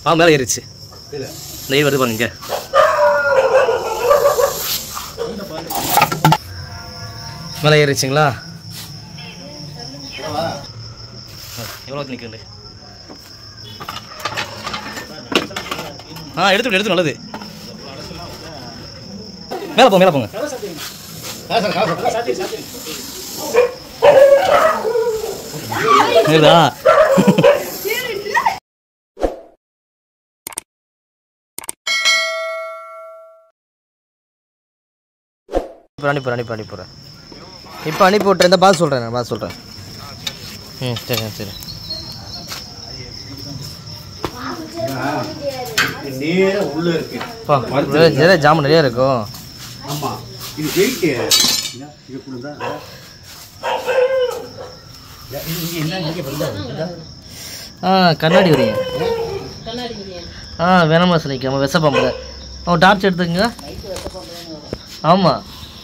ஆ மேலே ஏறிச்சு இல்லை நெய் வருது பாருங்க இங்க. மேலே ஏறிச்சுங்களா எவ்வளோ நிற்குது ஆ எடுத்து எடுத்து நல்லது மேலே போங்க மேலே போங்க இருக்குதா இப்போ அனுப்பி அனுப்பி அனுப்பிடுறேன் இப்போ அனுப்பி விட்றேன் இந்த பார்த்து சொல்கிறேன் நான் பார்த்து சொல்கிறேன் ம் சரி சரி நேரா உள்ள இருக்கு பா நிறைய ஜாமுன் நிறைய இருக்கும் ஆமா இது வெயிட் இது கொடுத்தா இங்க என்ன இங்க பண்ணுதா ஆ கண்ணாடி வரீங்க ஆ வேணாமா சொல்லிக்காம விஷப்பாம்பு அவன் டார்ச் எடுத்துக்கங்க ஆமாம்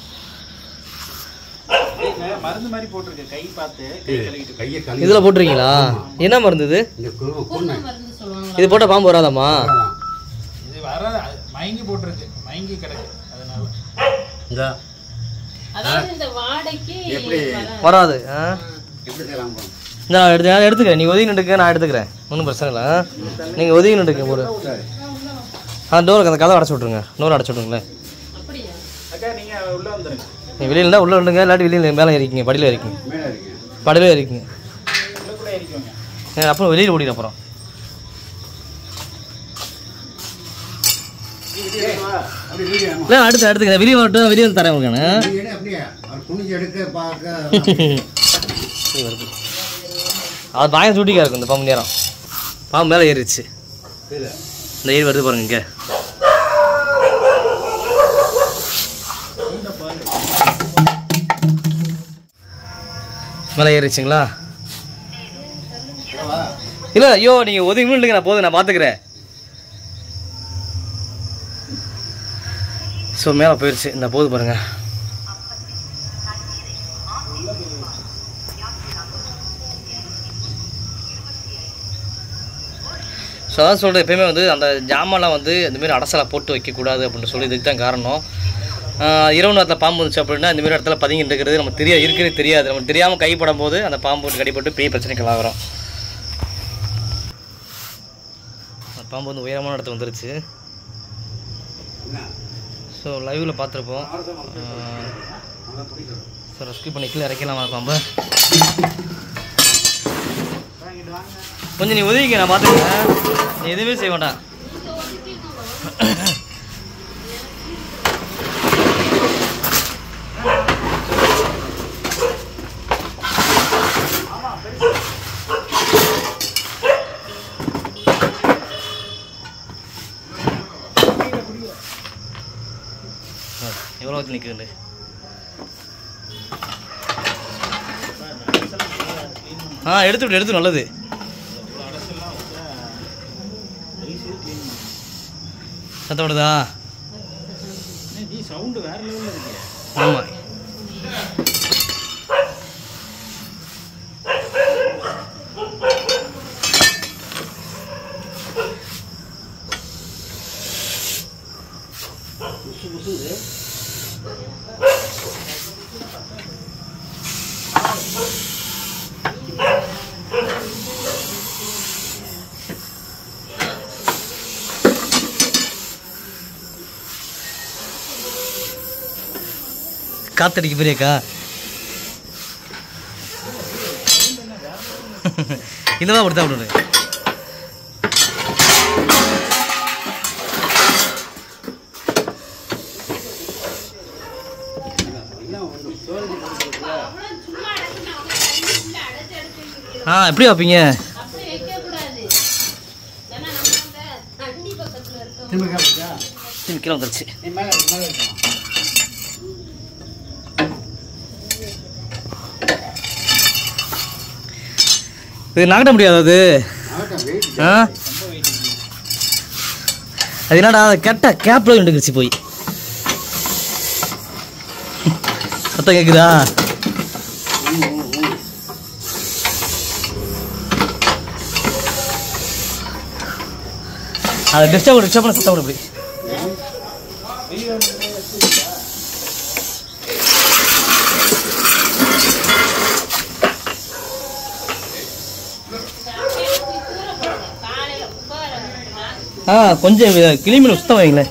மருந்து மாதிரி போட்டிருக்கு கை பார்த்து கையை கழுவி இதில் போட்டிருக்கீங்களா என்ன மருந்து இது இந்த கு- குண்ணை இது போட்டால் பாம்பு வராதாம்மா இது வர மயங்கி போட்டிருக்கு மயங்கி கிடக்கு அதனால இந்த அதாவது இந்த வாடைக்கு எப்படி வராது ஆ எப்படி செய்யலாம் பாருங்க. இந்த நான் எடுத்து நான் எடுத்துக்கிறேன் நீ ஒதுங்கி நின்றுக்க நான் எடுத்துக்கிறேன் ஒன்றும் பிரச்சனை இல்லை நீங்கள் ஒதுங்கி நின்றுக்க ஒரு ஆ டோருக்கு அந்த கதை அடைச்சி விட்ருங்க டோர் அடைச்சி விட்ருங்களேன் அப்படியா அக்கா நீங்க உள்ள வந்துருங்க நீ வெளியில் இருந்தால் உள்ளே விடுங்க இல்லாட்டி வெளியில் மேலே இருக்கீங்க படியில் இருக்கீங்க மேலே இருக்கீங்க படியில் இருக்கீங்க உள்ளுக்குள்ள இருக்கோங்க ஏ, அப்புறம் வெளியில் ஓடிடு அப்புறம் அப்படி வீடியோ வேணுமா? இல்லை அடுத்து அடுத்துக்கிறேன் வெளியே வரட்டும் வெளியே வந்து தரேன் உங்களுக்கு நான். நீ எடு அப்படியே அவர் குனிஞ்சு எடுக்க பார்க்க இது வருது அது பயங்கர சூட்டிக்காக இருக்கும் இந்த பாம்பு நேரம் பாம்பு மேலே ஏறிடுச்சு இல்லை இந்த ஏறி வருது பாருங்க இங்கே மேலே ஏறிச்சுங்களா இல்லை ஐயோ நீங்கள் ஒதுங்கி நின்றுங்க நான் போதும் நான் பார்த்துக்கிறேன் ஸோ மேலே போயிடுச்சு இந்த போது பாருங்க ஸோ அதான் சொல்கிறேன் எப்பயுமே வந்து அந்த ஜாமான்லாம் வந்து இந்தமாரி அடசலை போட்டு வைக்கக்கூடாது அப்படின்னு சொல்லி இதுக்கு தான் காரணம் ஆஹ் இரவு நேரத்தில் பாம்பு வந்துச்சு அப்படின்னா இந்தமாரி இடத்துல பதுங்கிட்டு இருக்கிறது நமக்கு தெரியாது இருக்கிறது தெரியாது நமக்கு தெரியாமல் கைப்படும் போது அந்த பாம்பு வந்து கடிப்பட்டு பெரிய பிரச்சனைகள் ஆகிறோம் அந்த பாம்பு வந்து உயரமான இடத்துக்கு வந்துருச்சு ஸோ லைவில் பார்த்துருப்போம் ஸோ ரெஸ்க்யூ பண்ணி கீழே இறக்கலாமா பாம்பு கொஞ்சம் நீ உதவிக்க நான் பார்த்துக்கிறேன் நீ எதுவுமே செய்ய வேண்டாம் எவ்வளோ நிற்குது ஆ எடுத்து விடு எடுத்து நல்லது சத்தம் விடுதா ஜி சவுண்டு வேற லெவலில் இருக்கு ஆமாம் காத்தடிக்க பெரியக்கா இந்த மாதிரி கொடுத்தா விடுங்க ஆ எப்படி வைப்பீங்க அப்படி வைக்க கூடாது ஏன்னா நம்ம அந்த தண்ணி பக்கத்துல இருக்கோம் திரும்ப கேட்பா திரும்பி கீழே வந்துருச்சு நீ மேலே மேலே இருக்கணும் இது நகட்ட முடியாது அது ஆகட்டும் வெயிட் ஆ அது என்னடா அது கெட்ட கேப்பில் விண்டுக்குச்சு போய் சத்தம் கேட்குதா அதை டிஸ்டர்ப் டிஸ்டர்ப் பண்ண சுத்தம் இப்படி காலையில உட்கார ஆ கொஞ்சம் கிளிமீன் சுத்தம் வைங்களேன்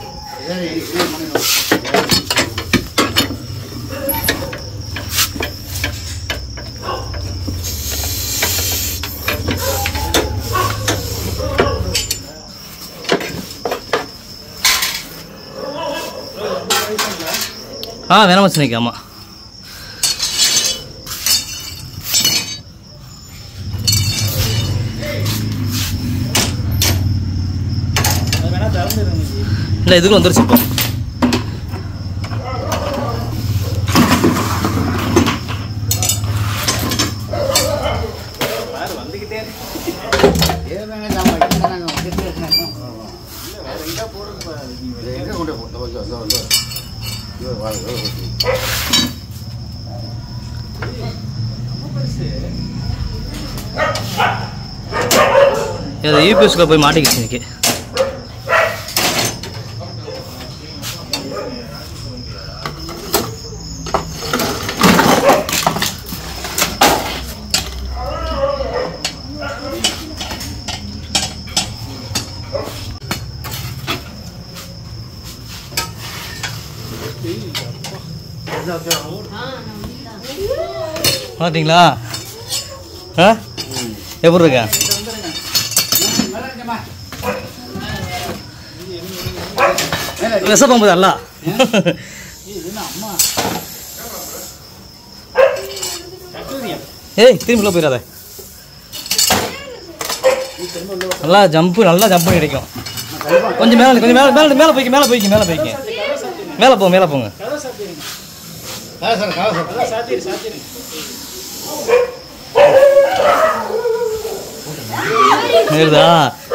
ஆ வேணாம் வச்சுனிக்கு ஆமாம் அது வேணா திறந்துருங்க இல்லை இதுக்கு வந்துருச்சு இப்போ பாரு வந்துக்கிட்டே இருக்கு. ஏதாங்க ஜாமான் இருக்கு, நாங்க வந்துட்டே இருக்கோம். இல்ல, வேற எங்கேயா போடுறது பாரு. நீங்க இது எங்க கொண்டு போ- இதோ, இதோ, இதோ, இதோ. இதோ, வா, இதோ, இதோ. இது யூபிஎஸ்க்குள்ள போய் மாட்டிக்கிச்சு இன்னைக்கு பார்த்தீங்களா ஆ எப்படி இருக்க மேல இருக்கேம்மா. மேல இருக்கு. விஷப்பம்பு அல்ல இது என்ன அம்மா கட்டுரியா ஏய் திரும்பி உள்ள போயிடாத நல்லா ஜம்ப்பு நல்லா ஜம்ப் பண்ணி கிடைக்கும் கொஞ்சம் மேலே கொஞ்சம் மேலே மேலே மேலே போய்க்க மேலே போய்க்க மேலே போய்க்க மேலே போ மேலே போங்க கதை சாத்திருங்க கலசம், கலசம். கதை சாத்திரு சாத்திருங்க இருக்குதா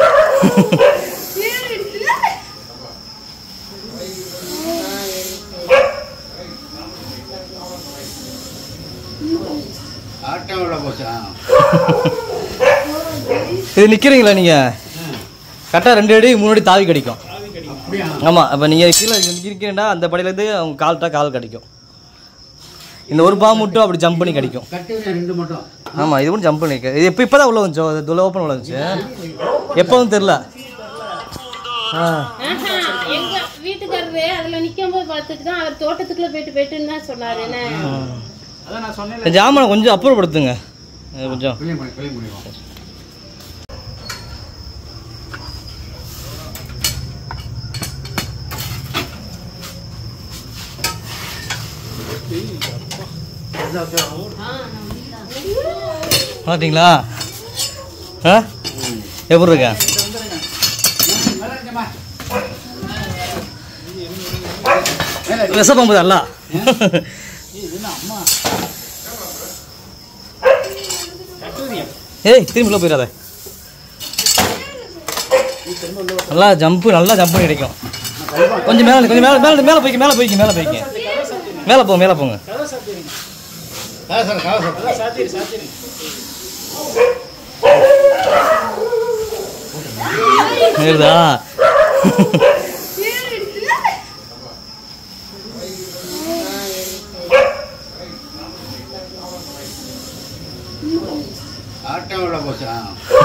ஆட்டம் உள்ள போச்சு ஆ. இது நிற்கிறீங்களா நீங்கள் கரெக்டாக ரெண்டு அடி மூணு அடி தாவி கிடைக்கும் அப்படியா ஆமாம் அப்போ நீங்கள் கீழே இருக்கிறீங்கன்னா அந்த படியிலேருந்து அவங்க கால்ட்டா கால் கிடைக்கும் இந்த ஒரு பாம்பு மட்டும் அப்படி ஜம்ப் பண்ணி கிடைக்கும் கட்டுங்க ரெண்டு மட்டும் ஆமாம் இது கூட ஜம்ப் பண்ணி இது எப்போ இப்போ தான் உள்ள வந்துச்சோ அது உள்ள ஓப்பன் உள்ள வந்துச்சு எப்போவும் தெரில ஆ ஆஹா, எங்க வீட்டுக்காரரு அதுல நிக்கும் போது பார்த்துட்டு தான் அவர் தோட்டத்துக்குள்ள போயிட்டு போயிட்டுன்னு தான் சொன்னாரு என்ன அதான் நான் சொன்னேன் இந்த ஜாமானை கொஞ்சம் அப்புறப்படுத்துங்க இது கொஞ்சம் கிளீன் பண்ணி கிளீன் பண்ணிடுவோம் பார்த்தீங்களா ஆ எப்படி இருக்க மேல இருக்கேம்மா. மேல இருக்கு. விஷப்பம்பு அல்ல இது என்ன அம்மா கட்டுரியா ஏய் திரும்பி உள்ள போயிடாத நல்லா ஜம்ப்பு நல்லா ஜம்ப் பண்ணி கிடைக்கும் கொஞ்சம் மேலே கொஞ்சம் மேலே மேலே மேலே போய்க்க மேலே போய்க்க மேலே போய்க்க மேலே போ மேலே போங்க கதை சாத்திருங்க கலசம், கலசம். கதை சாத்திரு சாத்திருங்க இருக்குதா ஆட்டம் உள்ள போச்சு ஆ.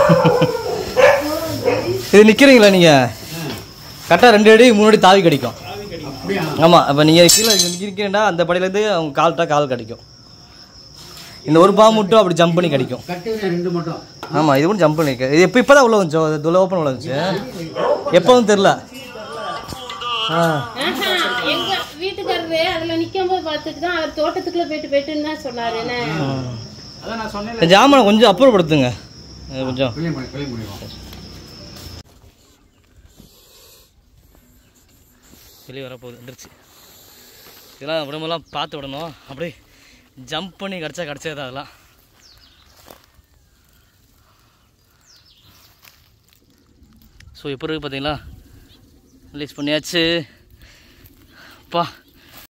இது நிற்கிறீங்களா நீங்கள் கரெக்டாக ரெண்டு அடி மூணு அடி தாவி கிடைக்கும் அப்படியா ஆமாம் அப்போ நீங்கள் கீழே இருக்கிறீங்கன்னா அந்த படியிலேருந்து அவங்க கால்ட்டா கால் கிடைக்கும் இந்த ஒரு பாம்பு மட்டும் அப்படி ஜம்ப் பண்ணி கிடைக்கும் கட்டுங்க ரெண்டு மட்டும் ஆமாம் இது கூட ஜம்ப் பண்ணி இது எப்போ இப்போ தான் உள்ள வந்துச்சோ அது உள்ள ஓப்பன் உள்ள வந்துச்சு எப்போவும் தெரில ஆ ஆஹா, எங்க வீட்டுக்காரரு அதுல நிக்கும் போது பார்த்துட்டு தான் அவர் தோட்டத்துக்குள்ள போயிட்டு போயிட்டுன்னு தான் சொன்னாரு என்ன அதான் நான் சொன்னேன் இந்த ஜாமானை கொஞ்சம் அப்புறப்படுத்துங்க இது கொஞ்சம் கிளீன் பண்ணி கிளீன் பண்ணிடுவோம் வெளியே வரப்போகுது வந்துருச்சு இதெல்லாம் உடம்பெல்லாம் பார்த்து விடணும் அப்படியே ஜம்ப் பண்ணி கிடச்சா கிடச்சது அதெல்லாம் ஸோ இப்போ இருக்கு பார்த்தீங்களா ரிலீஸ் பண்ணியாச்சு அப்பா